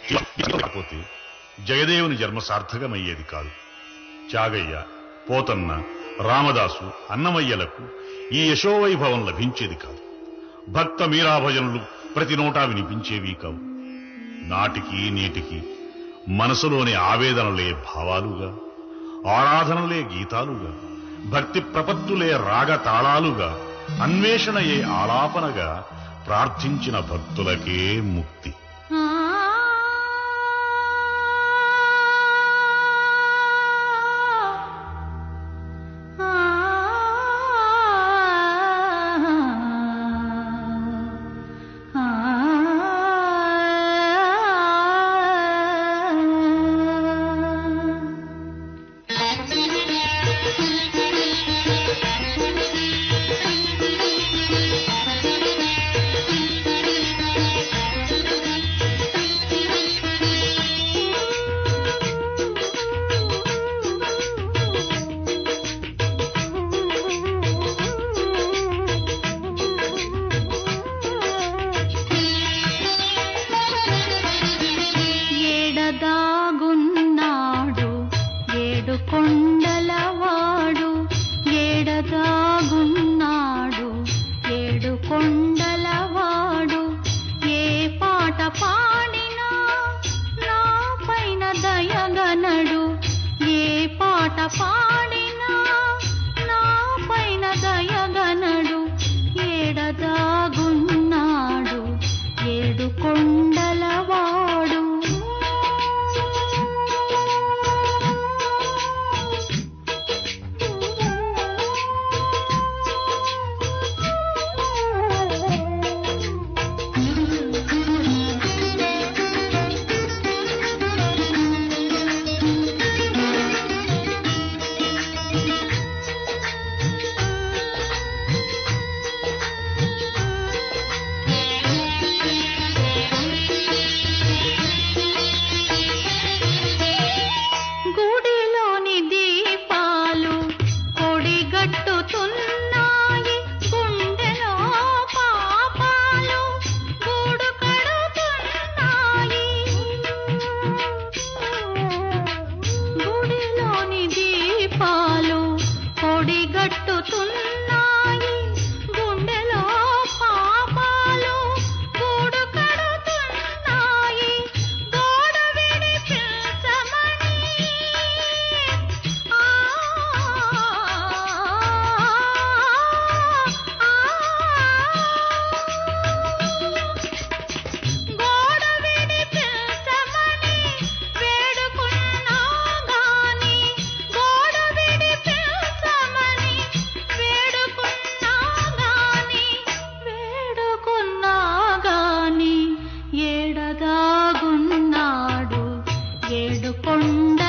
కాకపోతే జయదేవుని జన్మ సార్థకమయ్యేది కాదు త్యాగయ్య పోతన్న రామదాసు అన్నమయ్యలకు ఈ యశోవైభవం లభించేది కాదు భక్త మీరాభజనులు ప్రతి నోటా వినిపించేవి కావు నాటికి నేటికి మనసులోని ఆవేదనలే భావాలుగా ఆరాధనలే గీతాలుగా భక్తి ప్రపత్తులే రాగ తాళాలుగా అన్వేషణయే ఆలాపనగా ప్రార్థించిన భక్తులకే ముక్తి ఆ ఏడదాగున్నాడు ఏడు కొండలవాడు ఏడదాగున్నాడు ఏడు కొండలవాడు ఏ పాట పాడినా నా పైన దయగనడు ఏ పాట పాడినా నా పైన దయగనడు ఏడదాగున్నాడు ఏడు కొండలవాడు గుడిలోని దీపాలు కొడిగట్టుతున్నాయి గుండెలో పాపాలు గూడు కడుతున్నాయి గుడిలోని దీపాలు కొడిగట్టుతున్నాయి గుండెలో పాపాలు గూడు కడుతున్నాయి గోడ విడిపించమని ఆ గోడ విడిపించమని వేడుకున్నా గాని గోడ విడిపించమని వేడుకున్నా గాని వేడుకున్నా గాని ఏడదాగున్నాడు ఏడు కొండ